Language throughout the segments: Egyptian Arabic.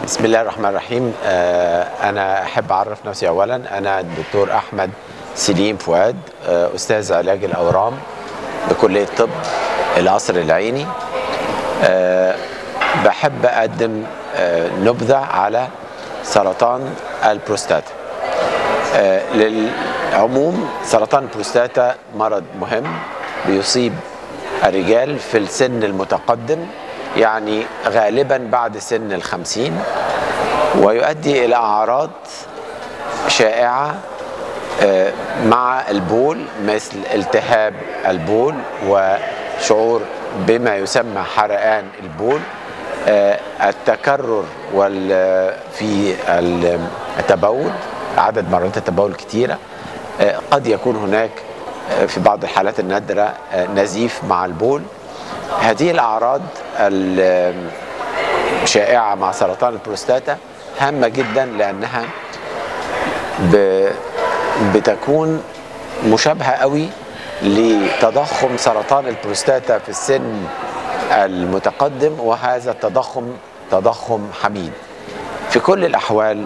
بسم الله الرحمن الرحيم آه، أنا أحب أعرف نفسي أولا أنا الدكتور أحمد سليم فؤاد آه، أستاذ علاج الأورام بكلية طب القصر العيني آه، بحب أقدم آه، نبذة على سرطان البروستاتا آه، للعموم سرطان البروستاتا مرض مهم بيصيب الرجال في السن المتقدم يعني غالبا بعد سن الخمسين ويؤدي إلى أعراض شائعة آه، مع البول مثل التهاب البول وشعور بما يسمى حرقان البول آه، التكرر وال- في التبول عدد مرات التبول كتيرة آه، قد يكون هناك آه، في بعض الحالات النادرة آه، نزيف مع البول هذه الأعراض الشائعة مع سرطان البروستاتا هامة جدا لأنها ب- بتكون مشابهة قوي لتضخم سرطان البروستاتا في السن المتقدم وهذا التضخم تضخم حميد في كل الأحوال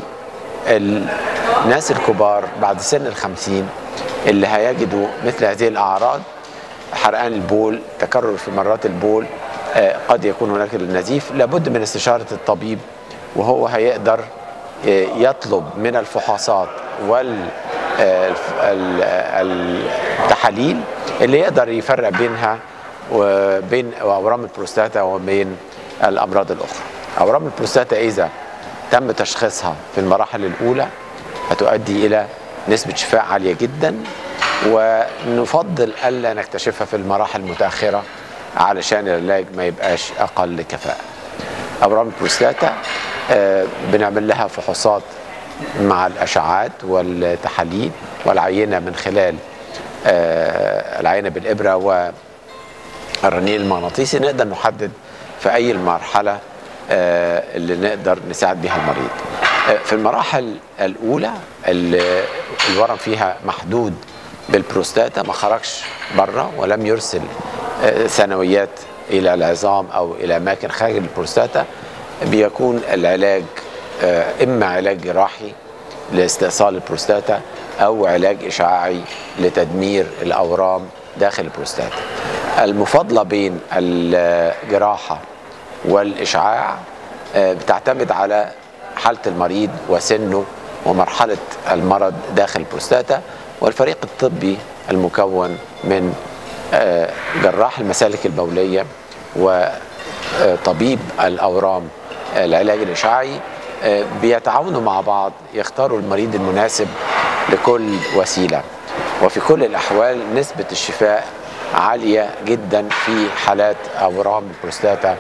الناس الكبار بعد سن الخمسين اللي هيجدوا مثل هذه الأعراض حرقان البول تكرر في مرات البول آه، قد يكون هناك النزيف لابد من استشارة الطبيب وهو هيقدر آه، يطلب من الفحوصات وال آه، الف- ال- ال- التحاليل اللي يقدر يفرق بينها وبين اورام البروستاتا وبين الامراض الاخرى. اورام البروستاتا اذا تم تشخيصها في المراحل الاولى هتؤدي الى نسبه شفاء عاليه جدا ونفضل الا نكتشفها في المراحل المتاخره علشان العلاج ما يبقاش اقل كفاءه. اورام البروستاتا آه، بنعمل لها فحوصات مع الاشعاعات والتحاليل والعينه من خلال آه، العينه بالابره والرنين المغناطيسي نقدر نحدد في اي المرحله آه، اللي نقدر نساعد بها المريض. آه، في المراحل الاولى ال- الورم فيها محدود بالبروستاتا ما خرجش بره ولم يرسل آه، ثانويات الى العظام او الى اماكن خارج البروستاتا بيكون العلاج آه، اما علاج جراحي لاستئصال البروستاتا او علاج اشعاعي لتدمير الاورام داخل البروستاتا. المفاضله بين الجراحه والاشعاع آه، بتعتمد على حاله المريض وسنه ومرحله المرض داخل البروستاتا والفريق الطبي المكون من آه، جراح المسالك البوليه وطبيب الاورام العلاج الاشعاعي آه، بيتعاونوا مع بعض يختاروا المريض المناسب لكل وسيله وفي كل الاحوال نسبه الشفاء عاليه جدا في حالات اورام البروستاتا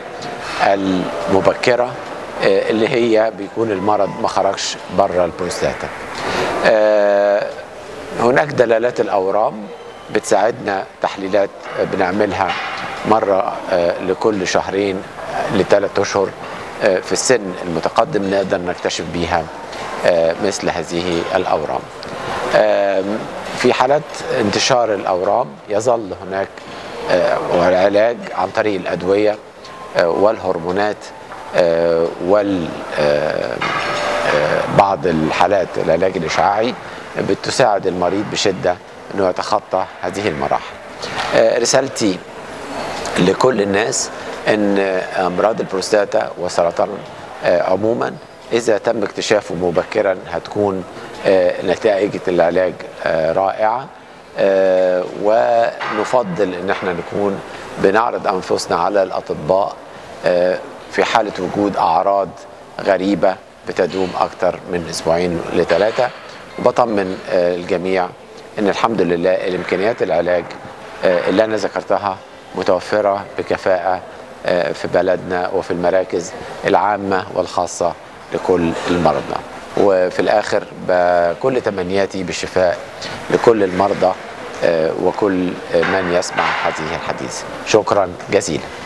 المبكره آه، اللي هي بيكون المرض ما خرجش بره البروستاتا آه، هناك دلالات الاورام بتساعدنا تحليلات بنعملها مره آه، لكل شهرين لثلاث اشهر آه، في السن المتقدم نقدر نكتشف بيها آه، مثل هذه الاورام. آم، في حالات انتشار الاورام يظل هناك آه، والعلاج عن طريق الادويه آه، والهرمونات آه، وال آه، آه، بعض الحالات العلاج الاشعاعي بتساعد المريض بشده انه يتخطى هذه المراحل. آه، رسالتي لكل الناس ان امراض البروستاتا وسرطان آه، عموما اذا تم اكتشافه مبكرا هتكون آه، نتائج العلاج آه، رائعه آه، ونفضل ان احنا نكون بنعرض انفسنا على الاطباء آه، في حاله وجود اعراض غريبه بتدوم اكثر من اسبوعين لثلاثه وبطمن آه، الجميع ان الحمد لله الامكانيات العلاج آه، اللي انا ذكرتها متوفره بكفاءه آه، في بلدنا وفي المراكز العامه والخاصه لكل المرضى وفي الاخر بكل تمنياتي بالشفاء لكل المرضى آه، وكل من يسمع هذه الحديث شكرا جزيلا